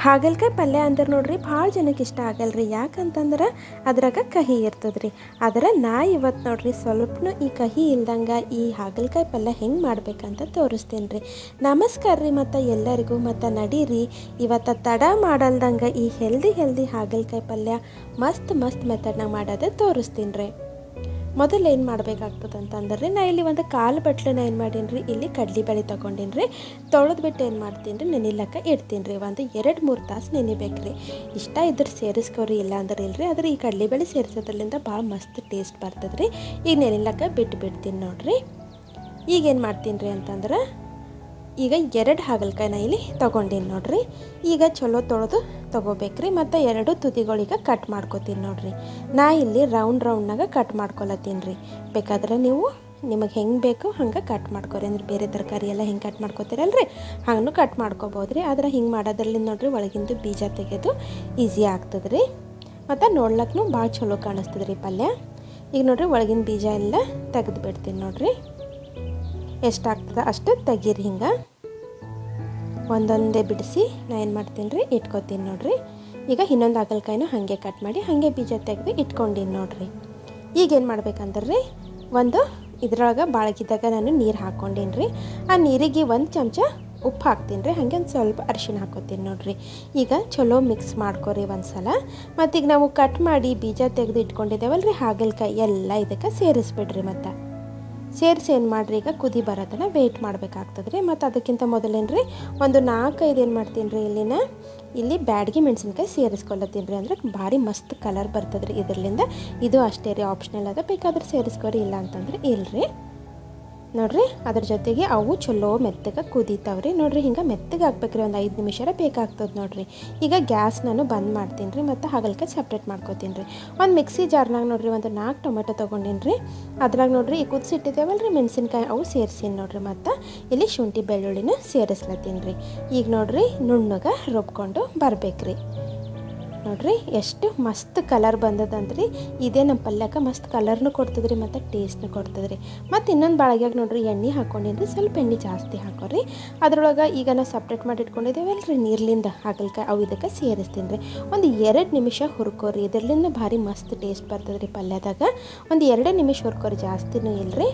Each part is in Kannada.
ಹಾಗಲ್ಕಾಯಿ ಪಲ್ಯ ಅಂದ್ರೆ ನೋಡ್ರಿ ಭಾಳ ಜನಕ್ಕೆ ಇಷ್ಟ ಆಗಲ್ರಿ ಯಾಕಂತಂದ್ರೆ ಅದ್ರಾಗ ಕಹಿ ಇರ್ತದ್ರಿ ಆದ್ರೆ ನಾ ಇವತ್ತು ನೋಡ್ರಿ ಸ್ವಲ್ಪನೂ ಈ ಕಹಿ ಇಲ್ದಂಗೆ ಈ ಹಾಗಲ್ಕಾಯಿ ಪಲ್ಯ ಹೆಂಗೆ ಮಾಡ್ಬೇಕಂತ ತೋರಿಸ್ತೀನಿ ರೀ ನಮಸ್ಕಾರ ರೀ ಮತ್ತು ಎಲ್ಲರಿಗೂ ಮತ್ತು ನಡೀರಿ ಇವತ್ತು ತಡ ಮಾಡಲ್ದಂಗೆ ಈ ಹೆಲ್ದಿ ಹೆಲ್ದಿ ಹಾಗಲ್ಕಾಯಿ ಪಲ್ಯ ಮಸ್ತ್ ಮಸ್ತ್ ಮೆಥಡ್ನಾಗ ಮಾಡೋದು ತೋರಿಸ್ತೀನಿ ರೀ ಮೊದಲು ಏನು ಮಾಡ್ಬೇಕಾಗ್ತದೆ ಅಂತಂದ್ರೆ ನಾ ಇಲ್ಲಿ ಒಂದು ಕಾಲು ಬಟ್ಲನ್ನ ಏನು ಮಾಡೀನಿ ರೀ ಇಲ್ಲಿ ಕಡ್ಲಿ ಬೇಳೆ ತೊಗೊಂಡೀನಿ ರೀ ತೊಳೆದು ಬಿಟ್ಟು ಏನು ಮಾಡ್ತೀನಿ ರೀ ನೆನಿಲಕ್ಕ ಇಡ್ತೀನಿ ರೀ ಒಂದು ಎರಡು ಮೂರು ತಾಸು ನೆನಿಬೇಕು ರೀ ಇಷ್ಟ ಇದ್ರೆ ಸೇರಿಸ್ಕೋರಿ ಇಲ್ಲ ಅಂದ್ರೆ ಇಲ್ರಿ ಆದ್ರೆ ಈ ಕಡ್ಲಿ ಬೇಳೆ ಸೇರಿಸೋದ್ರಿಂದ ಭಾಳ ಮಸ್ತ್ ಟೇಸ್ಟ್ ಬರ್ತದೆ ರೀ ಈಗ ನೆನಿಲಕ್ಕ ಬಿಟ್ಟು ಬಿಡ್ತೀನಿ ನೋಡ್ರಿ ಈಗೇನು ಮಾಡ್ತೀನಿ ರೀ ಅಂತಂದ್ರೆ ಈಗ ಎರಡು ಹಾಗಲ್ಕಾಯಿ ನಾ ಇಲ್ಲಿ ತೊಗೊಂಡೀನಿ ನೋಡ್ರಿ ಈಗ ಚಲೋ ತೊಳೆದು ತೊಗೋಬೇಕ್ರಿ ಮತ್ತು ಎರಡು ತುದಿಗಳಿಗೆ ಕಟ್ ಮಾಡ್ಕೊತೀನಿ ನೋಡ್ರಿ ನಾ ಇಲ್ಲಿ ರೌಂಡ್ ರೌಂಡ್ನಾಗ ಕಟ್ ಮಾಡ್ಕೊಳತ್ತೀನಿ ರೀ ಬೇಕಾದ್ರೆ ನೀವು ನಿಮಗೆ ಹೆಂಗೆ ಬೇಕು ಹಂಗೆ ಕಟ್ ಮಾಡ್ಕೊರಿ ಅಂದ್ರೆ ಬೇರೆ ತರಕಾರಿ ಎಲ್ಲ ಹೆಂಗೆ ಕಟ್ ಮಾಡ್ಕೊತೀರಲ್ರಿ ಹಂಗೂ ಕಟ್ ಮಾಡ್ಕೊಬೋದು ರೀ ಆದ್ರೆ ಹಿಂಗೆ ಮಾಡೋದ್ರಲ್ಲಿ ನೋಡ್ರಿ ಒಳಗಿಂದು ಬೀಜ ತೆಗೆದು ಈಸಿ ಆಗ್ತದೆ ರೀ ಮತ್ತು ನೋಡ್ಲಕ್ಕೂ ಭಾಳ ಚಲೋ ಕಾಣಿಸ್ತದೆ ರೀ ಪಲ್ಯ ಈಗ ನೋಡ್ರಿ ಒಳಗಿನ ಬೀಜ ಎಲ್ಲ ತೆಗೆದು ಬಿಡ್ತೀನಿ ನೋಡ್ರಿ ಎಷ್ಟಾಗ್ತದೆ ಅಷ್ಟು ತೆಗೀರಿ ಹಿಂಗೆ ಒಂದೊಂದೇ ಬಿಡಿಸಿ ನಾ ಏನು ಮಾಡ್ತೀನಿ ರೀ ಇಟ್ಕೊತೀನಿ ನೋಡ್ರಿ ಈಗ ಇನ್ನೊಂದು ಹಾಗಲ್ಕಾಯಿನೂ ಹಾಗೆ ಕಟ್ ಮಾಡಿ ಹಾಗೆ ಬೀಜ ತೆಗೆದು ಇಟ್ಕೊಂಡೀನಿ ನೋಡ್ರಿ ಈಗೇನು ಮಾಡ್ಬೇಕಂದ್ರೆ ರೀ ಒಂದು ಇದ್ರೊಳಗೆ ಬಾಳಗಿದ್ದಾಗ ನಾನು ನೀರು ಹಾಕ್ಕೊಂಡೀನಿ ರೀ ಆ ನೀರಿಗೆ ಒಂದು ಚಮಚ ಉಪ್ಪು ಹಾಕ್ತೀನಿ ರೀ ಹಾಗೆ ಒಂದು ಸ್ವಲ್ಪ ಅರಿಶಿಣ ಹಾಕೋತೀನಿ ನೋಡ್ರಿ ಈಗ ಚಲೋ ಮಿಕ್ಸ್ ಮಾಡ್ಕೊರಿ ಒಂದು ಸಲ ಮತ್ತೀಗ ನಾವು ಕಟ್ ಮಾಡಿ ಬೀಜ ತೆಗೆದು ಇಟ್ಕೊಂಡಿದ್ದೇವಲ್ಲ ರೀ ಹಾಗಲ್ಕಾಯಿ ಎಲ್ಲ ಇದಕ್ಕೆ ಸೇರಿಸ್ಬಿಡ್ರಿ ಮತ್ತು ಸೇರಿಸಿ ಏನು ಮಾಡಿರಿ ಈಗ ಕುದಿ ಬರೋದನ್ನ ವೆಯ್ಟ್ ಮಾಡಬೇಕಾಗ್ತದೆ ರೀ ಮತ್ತು ಅದಕ್ಕಿಂತ ಮೊದಲೇನು ರೀ ಒಂದು ನಾಲ್ಕೈದು ಏನು ಮಾಡ್ತೀನಿ ರೀ ಇಲ್ಲಿನ ಇಲ್ಲಿ ಬ್ಯಾಡ್ಗಿ ಮೆಣಸಿನ್ಕಾಯಿ ಸೇರಿಸ್ಕೊಳತ್ತೀನಿ ರೀ ಅಂದ್ರೆ ಭಾರಿ ಮಸ್ತ್ ಕಲರ್ ಬರ್ತದೆ ರೀ ಇದರಿಂದ ಇದು ಅಷ್ಟೇ ರೀ ಆಪ್ಷನಲ್ ಅದ ಬೇಕಾದ್ರೆ ಸೇರಿಸ್ಕೊರಿ ಇಲ್ಲ ಅಂತಂದ್ರೆ ಇಲ್ರಿ ನೋಡ್ರಿ ಅದ್ರ ಜೊತೆಗೆ ಅವು ಚಲೋ ಮೆತ್ತಗೆ ಕುದೀತಾವೆ ರೀ ನೋಡ್ರಿ ಹಿಂಗೆ ಮೆತ್ತಗೆ ಹಾಕ್ಬೇಕ್ರಿ ಒಂದು ಐದು ನಿಮಿಷರ ಬೇಕಾಗ್ತದೆ ನೋಡ್ರಿ ಈಗ ಗ್ಯಾಸ್ ನಾನು ಬಂದ್ ಮಾಡ್ತೀನಿ ರೀ ಮತ್ತು ಹಾಗಲ್ಕಾಯಿ ಸಪ್ರೇಟ್ ಮಾಡ್ಕೊತೀನಿ ರೀ ಒಂದು ಮಿಕ್ಸಿ ಜಾರ್ನಾಗ ನೋಡ್ರಿ ಒಂದು ನಾಲ್ಕು ಟೊಮೆಟೊ ತೊಗೊಂಡಿನಿ ರೀ ಅದ್ರಾಗ ನೋಡ್ರಿ ಈ ಕುದಿಸಿಟ್ಟಿದ್ದೇವಲ್ಲ ರೀ ಮೆಣಸಿನ್ಕಾಯಿ ಅವು ಸೇರಿಸೀನಿ ನೋಡ್ರಿ ಮತ್ತು ಇಲ್ಲಿ ಶುಂಠಿ ಬೆಳ್ಳುಳ್ಳಿನ ಸೇರಿಸ್ಲತ್ತೀನಿ ರೀ ಈಗ ನೋಡ್ರಿ ನುಣ್ಣಗೆ ರುಬ್ಕೊಂಡು ಬರ್ಬೇಕ್ರಿ ನೋಡ್ರಿ ಎಷ್ಟು ಮಸ್ತ್ ಕಲರ್ ಬಂದದಂತ್ರಿ ಇದೇ ನಮ್ಮ ಪಲ್ಯಕ್ಕೆ ಮಸ್ತ್ ಕಲರ್ನು ಕೊಡ್ತದ್ರಿ ಮತ್ತು ಟೇಸ್ಟ್ನು ಕೊಡ್ತದ್ರಿ ಮತ್ತು ಇನ್ನೊಂದು ಬಾಳಿಗ್ಯಾಗ ನೋಡ್ರಿ ಎಣ್ಣೆ ಹಾಕ್ಕೊಂಡಿನಿ ಸ್ವಲ್ಪ ಎಣ್ಣೆ ಜಾಸ್ತಿ ಹಾಕೋರಿ ಅದ್ರೊಳಗೆ ಈಗ ನಾವು ಸಪ್ರೇಟ್ ಮಾಡಿ ಇಟ್ಕೊಂಡಿದ್ದೇವಲ್ಲ ರೀ ನೀರ್ಲಿಂದ ಹಾಗಲ್ಕಾಯಿ ಅವು ಇದಕ್ಕೆ ಸೇರಿಸ್ತೀನಿ ರೀ ಒಂದು ಎರಡು ನಿಮಿಷ ಹುರ್ಕೋರಿ ಇದರ್ಲಿಂದ ಭಾರಿ ಮಸ್ತ್ ಟೇಸ್ಟ್ ಬರ್ತದೆ ರೀ ಪಲ್ಯದಾಗ ಒಂದು ಎರಡೇ ನಿಮಿಷ ಹುರ್ಕೋರಿ ಜಾಸ್ತಿನೂ ಇಲ್ರಿ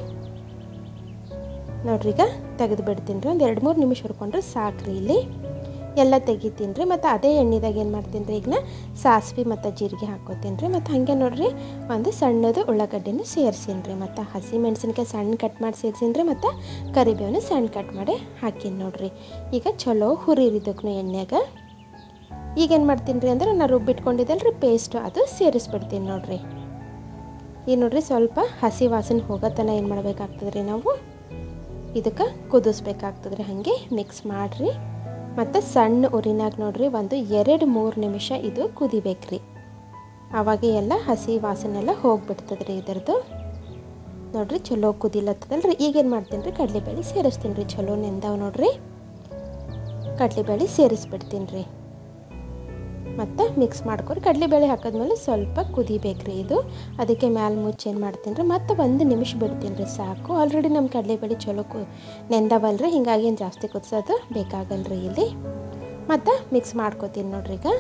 ನೋಡ್ರಿ ಈಗ ತೆಗೆದು ಬಿಡ್ತೀನಿ ರೀ ಒಂದು ಎರಡು ಮೂರು ನಿಮಿಷ ಹುರ್ಕೊಂಡ್ರೆ ಸಾಕ್ರಿ ಇಲ್ಲಿ ಎಲ್ಲ ತೆಗಿತೀನಿ ರೀ ಮತ್ತು ಅದೇ ಎಣ್ಣೆದಾಗ ಏನು ಮಾಡ್ತೀನಿ ರೀ ಈಗ ಸಾಸಿವೆ ಮತ್ತು ಜೀರಿಗೆ ಹಾಕ್ಕೋತೀನಿ ರೀ ಮತ್ತು ಹಾಗೆ ನೋಡ್ರಿ ಒಂದು ಸಣ್ಣದು ಉಳ್ಳಾಗಡ್ಡಿನೂ ಸೇರ್ಸೀನಿ ರೀ ಮತ್ತು ಹಸಿ ಮೆಣಸಿನ್ಕಾಯಿ ಸಣ್ಣ ಕಟ್ ಮಾಡಿ ಸೇರ್ಸೀನಿ ರೀ ಮತ್ತು ಕರಿಬೇವನು ಸಣ್ಣ ಕಟ್ ಮಾಡಿ ಹಾಕೀನಿ ನೋಡ್ರಿ ಈಗ ಚಲೋ ಹುರಿರಿದಕ್ಕೂ ಎಣ್ಣೆಗೆ ಈಗೇನು ಮಾಡ್ತೀನಿ ರೀ ಅಂದ್ರೆ ನಾನು ರುಬ್ಬಿಟ್ಕೊಂಡಿದ್ದಲ್ಲ ರೀ ಪೇಸ್ಟು ಅದು ಸೇರಿಸ್ಬಿಡ್ತೀನಿ ನೋಡ್ರಿ ಈಗ ನೋಡ್ರಿ ಸ್ವಲ್ಪ ಹಸಿ ವಾಸನೆ ಹೋಗೋತನ ಏನು ಮಾಡಬೇಕಾಗ್ತದೆ ರೀ ನಾವು ಇದಕ್ಕೆ ಕುದಿಸ್ಬೇಕಾಗ್ತದೆ ರೀ ಹಾಗೆ ಮಿಕ್ಸ್ ಮಾಡಿರಿ ಮತ್ತು ಸಣ್ಣ ಉರಿನಾಗ ನೋಡ್ರಿ ಒಂದು ಎರಡು ಮೂರು ನಿಮಿಷ ಇದು ಕುದಿಬೇಕ್ರಿ ಅವಾಗೆ ಎಲ್ಲ ಹಸಿ ವಾಸನೆ ಎಲ್ಲ ಹೋಗ್ಬಿಡ್ತದೆ ರೀ ಇದ್ರದ್ದು ನೋಡ್ರಿ ಚಲೋ ಕುದಿಲತ್ತದಲ್ಲ ರೀ ಈಗೇನು ಮಾಡ್ತೀನಿ ರೀ ಕಡಲೆಬೇಳೆ ಸೇರಿಸ್ತೀನಿ ರೀ ಚಲೋ ನೆಂದಾವ ನೋಡ್ರಿ ಕಡಲೆಬೇಳೆ ಸೇರಿಸ್ಬಿಡ್ತೀನಿ ರೀ ಮತ್ತು ಮಿಕ್ಸ್ ಮಾಡ್ಕೊರಿ ಕಡಲೆಬೇಳೆ ಹಾಕಿದ್ಮೇಲೆ ಸ್ವಲ್ಪ ಕುದಿಬೇಕ್ರಿ ಇದು ಅದಕ್ಕೆ ಮ್ಯಾಲೆ ಮುಚ್ಚಿ ಏನು ಮಾಡ್ತೀನಿ ರೀ ಮತ್ತು ಒಂದು ನಿಮಿಷ ಬಿಡ್ತೀನಿ ರೀ ಸಾಕು ಆಲ್ರೆಡಿ ನಮ್ಮ ಕಡಲೆಬೇಳೆ ಚಲೋ ಕು ನೆಂದವಲ್ರಿ ಹಿಂಗಾಗಿ ಏನು ಜಾಸ್ತಿ ಕುದಿಸೋದು ಬೇಕಾಗಲ್ಲ ರೀ ಇಲ್ಲಿ ಮತ್ತು ಮಿಕ್ಸ್ ಮಾಡ್ಕೊತೀನಿ ನೋಡ್ರಿ ಈಗ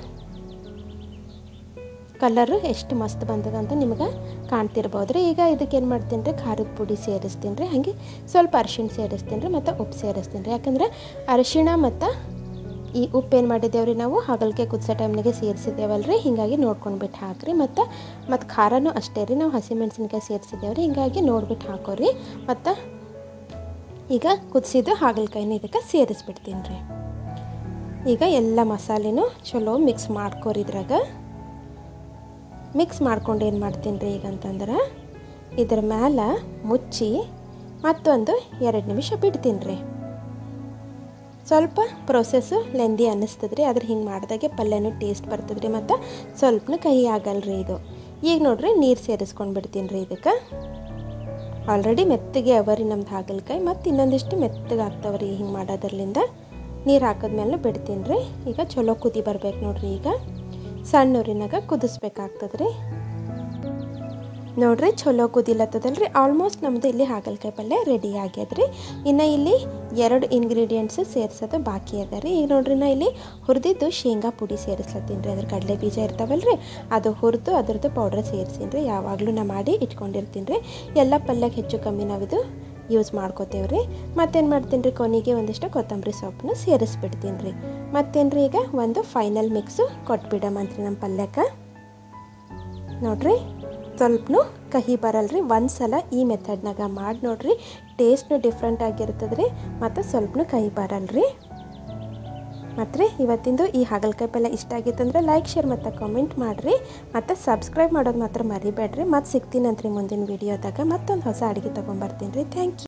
ಕಲರು ಎಷ್ಟು ಮಸ್ತ್ ಬಂದದಂತ ನಿಮ್ಗೆ ಕಾಣ್ತಿರ್ಬೋದು ರೀ ಈಗ ಇದಕ್ಕೆ ಏನು ಮಾಡ್ತೀನಿ ರೀ ಖಾರದ ಪುಡಿ ಸೇರಿಸ್ತೀನಿ ರೀ ಹಾಗೆ ಸ್ವಲ್ಪ ಅರಿಶಿಣ ಸೇರಿಸ್ತೀನಿ ರೀ ಮತ್ತು ಉಪ್ಪು ಸೇರಿಸ್ತೀನಿ ರೀ ಯಾಕಂದ್ರೆ ಅರಿಶಿಣ ಮತ್ತು ಈ ಉಪ್ಪು ಏನು ಮಾಡಿದ್ದೇವ್ರಿ ನಾವು ಹಾಗಲ್ಕಾಯಿ ಕುದಿಸೋ ಟೈಮ್ನಾಗೆ ಸೇರಿಸಿದ್ದೇವಲ್ಲ ರೀ ಹೀಗಾಗಿ ನೋಡ್ಕೊಂಡು ಬಿಟ್ಟು ಹಾಕ್ರಿ ಮತ್ತು ಮತ್ತು ಖಾರನೂ ಅಷ್ಟೇ ರೀ ನಾವು ಹಸಿಮೆಣ್ಸಿನ್ಕಾಯಿ ಸೇರಿಸಿದ್ದೇವೆ ರೀ ಹೀಗಾಗಿ ನೋಡ್ಬಿಟ್ಟು ಹಾಕೋರಿ ಮತ್ತು ಈಗ ಕುದಿಸಿದ್ದು ಹಾಗಲ್ಕಾಯಿನ ಇದಕ್ಕೆ ಸೇರಿಸ್ಬಿಡ್ತೀನಿ ರೀ ಈಗ ಎಲ್ಲ ಮಸಾಲೆನೂ ಚಲೋ ಮಿಕ್ಸ್ ಮಾಡ್ಕೋರಿ ಇದ್ರಾಗ ಮಿಕ್ಸ್ ಮಾಡ್ಕೊಂಡು ಏನು ಮಾಡ್ತೀನಿ ರೀ ಈಗ ಅಂತಂದ್ರೆ ಇದ್ರ ಮ್ಯಾಲೆ ಮುಚ್ಚಿ ಮತ್ತೊಂದು ಎರಡು ನಿಮಿಷ ಬಿಡ್ತೀನಿ ರೀ ಸ್ವಲ್ಪ ಪ್ರೊಸೆಸ್ಸು ಲೆಂದಿ ಅನ್ನಿಸ್ತದೆ ರೀ ಅದ್ರ ಹಿಂಗೆ ಮಾಡಿದಾಗೆ ಪಲ್ಯನೂ ಟೇಸ್ಟ್ ಬರ್ತದೆ ರೀ ಮತ್ತು ಸ್ವಲ್ಪನೂ ಕಹಿ ಆಗಲ್ಲ ರೀ ಇದು ಈಗ ನೋಡ್ರಿ ನೀರು ಸೇರಿಸ್ಕೊಂಡು ಬಿಡ್ತೀನಿ ರೀ ಇದಕ್ಕೆ ಆಲ್ರೆಡಿ ಮೆತ್ತಗೆ ಅವ ರೀ ನಮ್ದು ಹಾಗಲ್ಕಾಯಿ ಮತ್ತು ಇನ್ನೊಂದಿಷ್ಟು ಮೆತ್ತಗೆ ಆಗ್ತಾವೆ ರೀ ಹಿಂಗೆ ಮಾಡೋದ್ರಲ್ಲಿಂದ ನೀರು ಹಾಕಿದ್ಮೇಲೆ ಬಿಡ್ತೀನಿ ರೀ ಈಗ ಚಲೋ ಕುದಿ ಬರ್ಬೇಕು ನೋಡ್ರಿ ಈಗ ಸಣ್ಣ ಊರಿನಾಗ ಕುದಿಸ್ಬೇಕಾಗ್ತದೆ ರೀ ನೋಡ್ರಿ ಚಲೋ ಕುದಿಲತ್ತದಲ್ರಿ ಆಲ್ಮೋಸ್ಟ್ ನಮ್ಮದು ಇಲ್ಲಿ ಹಾಗಲಕಾಯಿ ಪಲ್ಯ ರೆಡಿ ಆಗ್ಯದ್ರಿ ಇನ್ನು ಇಲ್ಲಿ ಎರಡು ಇಂಗ್ರೀಡಿಯೆಂಟ್ಸ್ ಸೇರಿಸೋದು ಬಾಕಿ ಅದ ರೀ ಈಗ ನೋಡ್ರಿ ನಾ ಇಲ್ಲಿ ಹುರಿದಿದ್ದು ಶೇಂಗಾ ಪುಡಿ ಸೇರಿಸ್ಲತ್ತೀನಿ ರೀ ಅದ್ರ ಕಡಲೆ ಬೀಜ ಇರ್ತಾವಲ್ರಿ ಅದು ಹುರಿದು ಅದ್ರದ್ದು ಪೌಡ್ರ್ ಸೇರಿಸೀನಿ ರೀ ಯಾವಾಗಲೂ ನಾ ಮಾಡಿ ಇಟ್ಕೊಂಡಿರ್ತೀನಿ ರೀ ಎಲ್ಲ ಪಲ್ಯಕ್ಕೆ ಹೆಚ್ಚು ಕಮ್ಮಿ ನಾವಿದು ಯೂಸ್ ಮಾಡ್ಕೋತೇವೆ ರೀ ಮತ್ತೇನು ಮಾಡ್ತೀನಿ ರೀ ಕೊನೆಗೆ ಒಂದಿಷ್ಟು ಕೊತ್ತಂಬರಿ ಸೊಪ್ಪನ್ನ ಸೇರಿಸ್ಬಿಡ್ತೀನಿ ರೀ ಮತ್ತೇನು ರೀ ಈಗ ಒಂದು ಫೈನಲ್ ಮಿಕ್ಸು ಕೊಟ್ಬಿಡಮಂತ್ರಿ ನಮ್ಮ ಪಲ್ಯಕ್ಕೆ ನೋಡ್ರಿ ಸ್ವಲ್ಪನೂ ಕಹಿ ಬರಲ್ರಿ ಒಂದು ಸಲ ಈ ಮೆಥಡ್ನಾಗ ಮಾಡಿ ನೋಡ್ರಿ ಟೇಸ್ಟ್ನು ಡಿಫ್ರೆಂಟ್ ಆಗಿರ್ತದೆ ರೀ ಮತ್ತು ಸ್ವಲ್ಪನೂ ಕಹಿ ಬರಲ್ರಿ ಮತ್ತು ರೀ ಇವತ್ತಿಂದು ಈ ಹಾಗಲಕಾಯಿ ಪಲ್ಯ ಇಷ್ಟ ಆಗಿತ್ತಂದ್ರೆ ಲೈಕ್ ಶೇರ್ ಮತ್ತು ಕಾಮೆಂಟ್ ಮಾಡಿರಿ ಮತ್ತು ಸಬ್ಸ್ಕ್ರೈಬ್ ಮಾಡೋದು ಮಾತ್ರ ಮರಿಬೇಡ್ರಿ ಮತ್ತು ಸಿಗ್ತೀನಂತ್ರಿ ಮುಂದಿನ ವೀಡಿಯೋದಾಗ ಮತ್ತೊಂದು ಹೊಸ ಅಡುಗೆ ತೊಗೊಂಬರ್ತೀನಿ ರೀ ಥ್ಯಾಂಕ್ ಯು